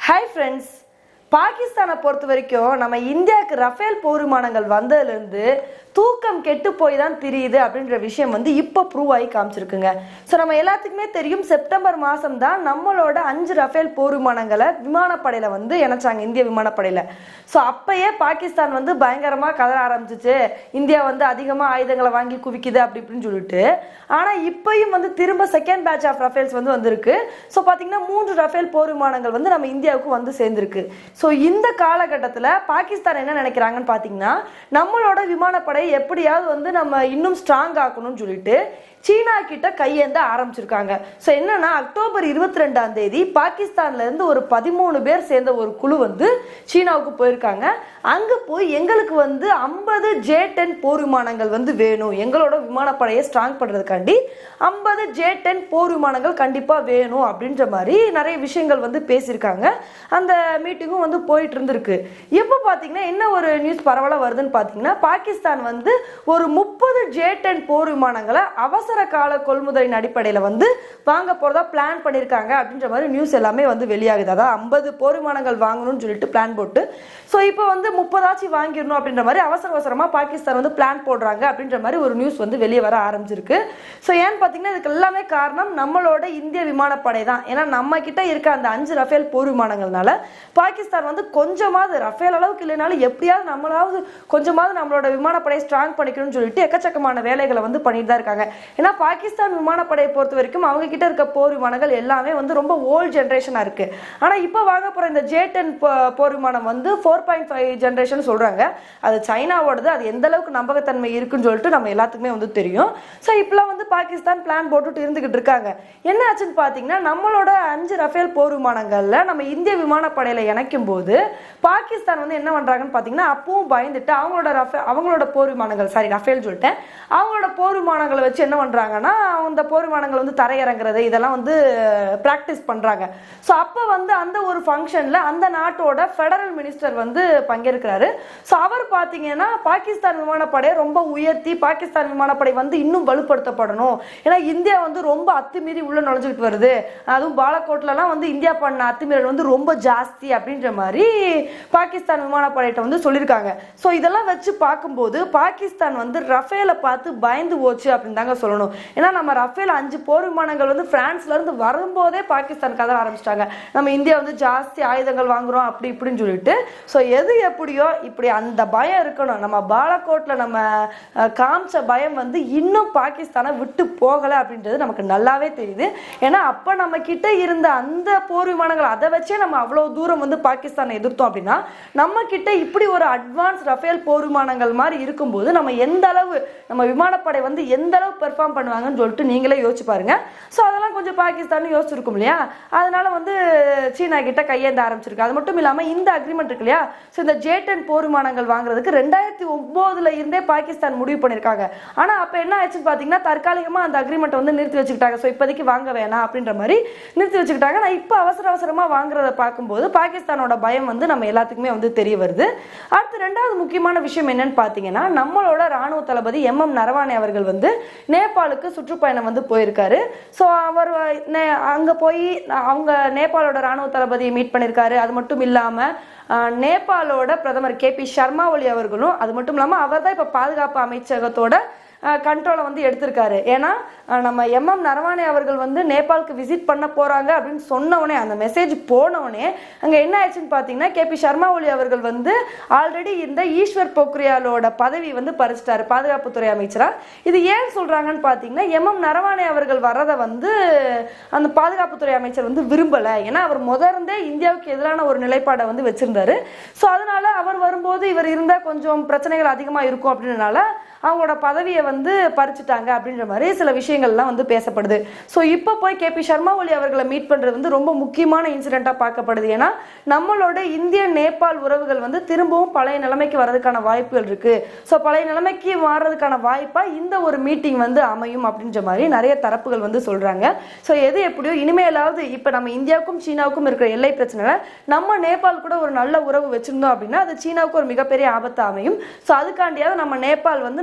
hi friends பாகிஸ்தானை பொறுத்த வரைக்கும் நம்ம இந்தியாவுக்கு ரஃபேல் போர் விமானங்கள் வந்ததுலேருந்து தூக்கம் கெட்டு போய் தான் தெரியுது அப்படின்ற விஷயம் வந்து இப்போ ப்ரூவ் ஆகி காமிச்சிருக்குங்க ஸோ நம்ம எல்லாத்துக்குமே தெரியும் செப்டம்பர் மாதம் தான் நம்மளோட அஞ்சு ரஃபேல் போர் விமானங்களை விமானப்படையில் வந்து இணைச்சாங்க இந்திய விமானப்படையில் ஸோ அப்பயே பாகிஸ்தான் வந்து பயங்கரமாக கதற ஆரம்பிச்சிச்சு இந்தியா வந்து அதிகமாக ஆயுதங்களை வாங்கி குவிக்குது அப்படி இப்படின்னு சொல்லிட்டு ஆனால் இப்பயும் வந்து திரும்ப செகண்ட் பேட்ச் ஆஃப் ரஃபேல்ஸ் வந்து வந்திருக்கு ஸோ பார்த்தீங்கன்னா மூன்று ரஃபேல் போர் விமானங்கள் வந்து நம்ம இந்தியாவுக்கு வந்து சேர்ந்துருக்கு ஸோ இந்த காலகட்டத்தில் பாகிஸ்தான் என்ன நினைக்கிறாங்கன்னு பார்த்தீங்கன்னா நம்மளோட விமானப்படை எப்படியாவது வந்து நம்ம இன்னும் ஸ்ட்ராங் ஆக்கணும்னு சொல்லிட்டு சீனா கிட்ட கையேந்த ஆரம்பிச்சிருக்காங்க ஸோ என்னன்னா அக்டோபர் இருபத்தி ரெண்டாம் தேதி பாகிஸ்தான்ல இருந்து ஒரு பதிமூணு பேர் சேர்ந்த ஒரு குழு வந்து சீனாவுக்கு போயிருக்காங்க அங்க போய் எங்களுக்கு வந்து ஐம்பது ஜே டென் போர் விமானங்கள் வந்து வேணும் எங்களோட விமானப்படையை ஸ்ட்ராங் பண்றதுக்காண்டி ஐம்பது ஜே டென் போர் விமானங்கள் கண்டிப்பா வேணும் அப்படின்ற மாதிரி நிறைய விஷயங்கள் வந்து பேசியிருக்காங்க அந்த மீட்டிங்கும் வந்து போயிட்டு இருந்திருக்கு இப்போ பார்த்தீங்கன்னா என்ன ஒரு நியூஸ் பரவலாக வருதுன்னு பார்த்தீங்கன்னா பாகிஸ்தான் வந்து ஒரு முப்பது ஜே டென் போர் விமானங்களை அவசர கால கொள்முதலின் அடிப்படையில் வந்து வாங்க போகிறதா பிளான் பண்ணியிருக்காங்க அப்படின்ற மாதிரி நியூஸ் எல்லாமே வந்து வெளியாகுது அதாவது ஐம்பது போர் விமானங்கள் வாங்கணும்னு சொல்லிட்டு பிளான் போட்டு ஸோ இப்போ வந்து முப்பதாச்சு வாங்கிடணும் அப்படின்ற மாதிரி அவசர அவசரமாக பாகிஸ்தான் வந்து பிளான் போடுறாங்க அப்படின்ற மாதிரி ஒரு நியூஸ் வந்து வெளியே வர ஆரம்பிச்சிருக்கு ஸோ ஏன்னு பார்த்தீங்கன்னா இதுக்கு எல்லாமே காரணம் நம்மளோட இந்திய விமானப்படை தான் ஏன்னா நம்ம கிட்ட இருக்க அந்த அஞ்சு ரஃபேல் போர் விமானங்கள்னால பாகிஸ்தான் வந்து கொஞ்சமாவது ரஃபேல் அளவுக்கு இல்லைனாலும் எப்படியாவது நம்மளாவது கொஞ்சமாவது நம்மளோட விமானப்படையை ஸ்ட்ராங் பண்ணிக்கணும்னு சொல்லிட்டு எக்கச்சக்கமான வேலைகளை வந்து பண்ணிட்டு தான் இருக்காங்க ஏன்னா பாகிஸ்தான் விமானப்படையை பொறுத்த வரைக்கும் அவங்க கிட்ட இருக்க போர் விமானங்கள் எல்லாமே வந்து ரொம்ப ஓல்ட் ஜென்ரேஷனாக இருக்கு ஆனால் இப்போ வாங்க போகிற இந்த ஜே டென் போர் விமானம் வந்து ஃபோர் பாயிண்ட் ஃபைவ் ஜென்ரேஷன் சொல்கிறாங்க அது சைனாவோடது அது எந்த அளவுக்கு நம்பகத்தன்மை இருக்குன்னு சொல்லிட்டு நம்ம எல்லாத்துக்குமே வந்து தெரியும் ஸோ இப்போலாம் வந்து பாகிஸ்தான் பிளான் போட்டுட்டு இருந்துகிட்டு இருக்காங்க என்ன ஆச்சுன்னு பார்த்தீங்கன்னா நம்மளோட அஞ்சு ரஃபேல் போர் விமானங்களில் நம்ம இந்திய விமானப்படையில் இணைக்கும் போது பாகிஸ்தான் வந்து என்ன பண்ணுறாங்கன்னு பார்த்தீங்கன்னா அப்பவும் பயந்துட்டு அவங்களோட ரஃபே அவங்களோட போர் விமானங்கள் சாரி ரஃபேல் சொல்லிட்டேன் அவங்களோட போர் விமானங்களை வச்சு என்ன பண்ணுறாங்கன்னா அந்த போர் விமானங்கள் வந்து தரையிறங்குறது இதெல்லாம் வந்து ப்ராக்டிஸ் பண்ணுறாங்க ஸோ அப்போ வந்து அந்த ஒரு ஃபங்க்ஷனில் அந்த நாட்டோட ஃபெடரல் மினிஸ்டர் வந்து பங்கேற்கிறாரு ஸோ அவர் பார்த்தீங்கன்னா பாகிஸ்தான் விமானப்படையை ரொம்ப உயர்த்தி பாகிஸ்தான் விமானப்படை வந்து இன்னும் வலுப்படுத்தப்படணும் ஏன்னா இந்தியா வந்து ரொம்ப அத்துமீறி உள்ள நுழைஞ்சுக்கிட்டு வருது அதுவும் பாலக்கோட்லலாம் வந்து இந்தியா பண்ண அத்துமீறல் வந்து ரொம்ப ஜாஸ்தி அப்படின்ற மாதிரி பாகிஸ்தான் விமானப்படையிட்ட வந்து சொல்லியிருக்காங்க ஸோ இதெல்லாம் வச்சு பார்க்கும்போது பாகிஸ்தான் வந்து ரஃபேலை பார்த்து பயந்து போச்சு அப்படின்னு தாங்க சொல்லணும் ஏன்னா நம்ம ரஃபேல் அஞ்சு போர் விமானங்கள் வந்து பிரான்ஸ்ல இருந்து வரும்போதே பாகிஸ்தான் கதை ஆரம்பிச்சிட்டாங்க நம்ம இந்தியா வந்து ஜாஸ்தி ஆயுதங்கள் வாங்குறோம் அப்படி இப்படின்னு சொல்லிட்டு ஸோ எது எப்படியோ இப்படி அந்த பயம் இருக்கணும் நம்ம பாலக்கோட்டில் நம்ம அஹ், காமிச்ச பயம் வந்து இன்னும் பாகிஸ்தானை விட்டு போகலை அப்படின்றது நமக்கு நல்லாவே தெரியுது ஏன்னா அப்போ நம்ம கிட்ட இருந்த அந்த போர் விமானங்கள் அதை வச்சே நம்ம அவ்வளோ தூரம் வந்து பாகிஸ்தானை எதிர்த்தோம் அப்படின்னா நம்ம கிட்ட இப்படி ஒரு அட்வான்ஸ் ரஃபேல் போர் விமானங்கள் மாதிரி இருக்கும்போது நம்ம எந்த அளவு நம்ம விமானப்படை வந்து எந்த அளவு பெர்ஃபார்ம் பண்ணுவாங்கன்னு சொல்லிட்டு நீங்களே யோசிச்சு பாருங்க ஸோ அதெல்லாம் கொஞ்சம் பாகிஸ்தான் யோசிச்சிருக்கும் இல்லையா அதனால வந்து சீனா கிட்ட கையேந்த ஆரம்பிச்சிருக்கு அது மட்டும் இல்லாமல் இந்த அக்ரிமெண்ட் இருக்கு இல்லையா ஸோ இந்த ஜே டென் போர் விமானங்கள் வாங்குறதுக்கு ரெண்டாயிரத்தி ஒம்போதுல இருந்தே பாகிஸ்தான் முடிவு பண்ணியிருக்காங்க ஆனால் அப்போ என்ன ஆச்சுன்னு பார்த்தீங்கன்னா தற்காலிகமாக அந்த அக்ரிமெண்ட் வந்து நிறுத்தி வச்சுக்கிட்டாங்க ஸோ இப்போதைக்கு வாங்க வேணாம் அப்படின்ற மாதிரி நிறுத்தி வச்சுக்கிட்டாங்க நான் இப்போ அவசர அவசரமாக வாங்குறத பார்க்கும்போது பாகிஸ்தானோட பயம் வந்து நம்ம எல்லாத்துக்குமே வந்து தெரிய வருது அடுத்து ரெண்டாவது முக்கியமான விஷயம் என்னன்னு பார்த்தீங்கன்னா நம்மளோட ராணுவ தளபதி எம் எம் நரவானே அவர்கள் வந்து நேபாளுக்கு சுற்றுப்பயணம் வந்து போயிருக்காரு ஸோ அவர் நே- அங்க போய் அவங்க நேபாளோட ராணுவ தளபதியை மீட் பண்ணியிருக்காரு அது மட்டும் இல்லாம அஹ், நேபாளோட பிரதமர் கே பி சர்மா ஒலி அவர்களும் அது மட்டும் இல்லாம அவர் தான் இப்ப பாதுகாப்பு அமைச்சகத்தோட கண்ட்ரோலை வந்து எடுத்திருக்காரு ஏன்னா அஹ், நம்ம எம்எம் நரவானே அவர்கள் வந்து நேபாளுக்கு விசிட் பண்ண போறாங்க அப்படின்னு சொன்னவனே அந்த மெசேஜ் போனவனே அங்க என்ன ஆயிடுச்சுன்னு பார்த்தீங்கன்னா கே பி சர்மா ஒலி அவர்கள் வந்து ஆல்ரெடி இந்த ஈஸ்வர் பொக்ரியாலோட பதவி வந்து பறிச்சிட்டாரு பாதுகாப்புத்துறை அமைச்சரா இது ஏன் சொல்றாங்கன்னு பார்த்தீங்கன்னா எம்எம் நரவானே அவர்கள் வர்றதை வந்து அந்த பாதுகாப்புத்துறை அமைச்சர் வந்து விரும்பல ஏன்னா அவர் முத இருந்தே இந்தியாவுக்கு எதிரான ஒரு நிலைப்பாடை வந்து வச்சிருந்தாரு ஸோ அதனால அவர் வரும்போது இவர் இருந்தா கொஞ்சம் பிரச்சனைகள் அதிகமாக இருக்கும் அப்படின்றனால அவங்களோட பதவியை வந்து பறிச்சுட்டாங்க அப்படின்ற மாதிரி சில விஷயங்கள்லாம் வந்து பேசப்படுது ஸோ இப்போ போய் கே பி சர்மா ஒலி அவர்களை மீட் பண்ணுறது வந்து ரொம்ப முக்கியமான இன்சிடெண்ட்டாக பார்க்கப்படுது ஏன்னா நம்மளோட இந்திய நேபாள் உறவுகள் வந்து திரும்பவும் பழைய நிலைமைக்கு வர்றதுக்கான வாய்ப்புகள் இருக்கு ஸோ பழைய நிலைமைக்கு மாறுறதுக்கான வாய்ப்பாக இந்த ஒரு மீட்டிங் வந்து அமையும் அப்படின்ற மாதிரி நிறைய தரப்புகள் வந்து சொல்றாங்க ஸோ எது எப்படியோ இனிமேலாவது இப்போ நம்ம இந்தியாவுக்கும் சீனாவுக்கும் இருக்கிற எல்லை பிரச்சனைல நம்ம நேபாள் கூட ஒரு நல்ல உறவு வச்சிருந்தோம் அப்படின்னா அது சீனாவுக்கு ஒரு மிகப்பெரிய ஆபத்து அமையும் ஸோ அதுக்காண்டியாவது நம்ம நேபாள் வந்து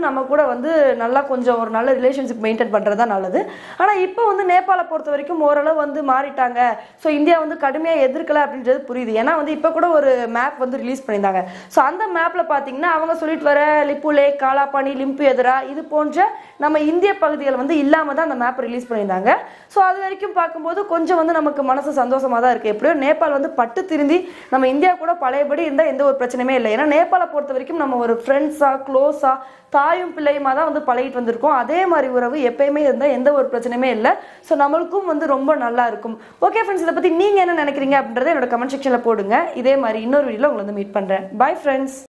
நம்ம கூட வந்து நல்லா கொஞ்சம் ஒரு நல்ல ரிலேஷன்ஷிப் மெயின்டைன் பண்ணுறது தான் நல்லது ஆனால் இப்போ வந்து நேபாளை பொறுத்த வரைக்கும் ஓரளவு வந்து மாறிட்டாங்க ஸோ இந்தியா வந்து கடுமையாக எதிர்க்கல அப்படின்றது புரியுது ஏன்னா வந்து இப்போ கூட ஒரு மேப் வந்து ரிலீஸ் பண்ணியிருந்தாங்க ஸோ அந்த மேப்பில் பார்த்தீங்கன்னா அவங்க சொல்லிட்டு வர லிப்புலே காலாபாணி லிம்பு எதிரா இது போன்ற நம்ம இந்திய பகுதிகள் வந்து இல்லாமல் தான் அந்த மேப் ரிலீஸ் பண்ணியிருந்தாங்க ஸோ அது வரைக்கும் பார்க்கும்போது கொஞ்சம் வந்து நமக்கு மனசு சந்தோஷமாக தான் இருக்குது எப்படியோ நேபாள் வந்து பட்டு திருந்தி நம்ம இந்தியா கூட பழையபடி இருந்தால் எந்த ஒரு பிரச்சனையுமே இல்லை ஏன்னா நேபாளை பொறுத்த வரைக்கும் நம்ம ஒரு ஃப்ரெண்ட்ஸாக க்ளோஸாக தாயும் பிள்ளையுமா தான் வந்து பழகிட்டு வந்திருக்கோம் அதே மாதிரி உறவு எப்பயுமே இருந்தால் எந்த ஒரு பிரச்சனையுமே இல்லை ஸோ நம்மளுக்கும் வந்து ரொம்ப நல்லா இருக்கும் ஓகே ஃப்ரெண்ட்ஸ் இதை பற்றி நீங்கள் என்ன நினைக்கிறீங்க அப்படின்றத என்னோட கமெண்ட் செக்ஷனில் போடுங்க இதே மாதிரி இன்னொரு வீடியோவில் உங்களை வந்து மீட் பண்ணுறேன் பை ஃப்ரெண்ட்ஸ்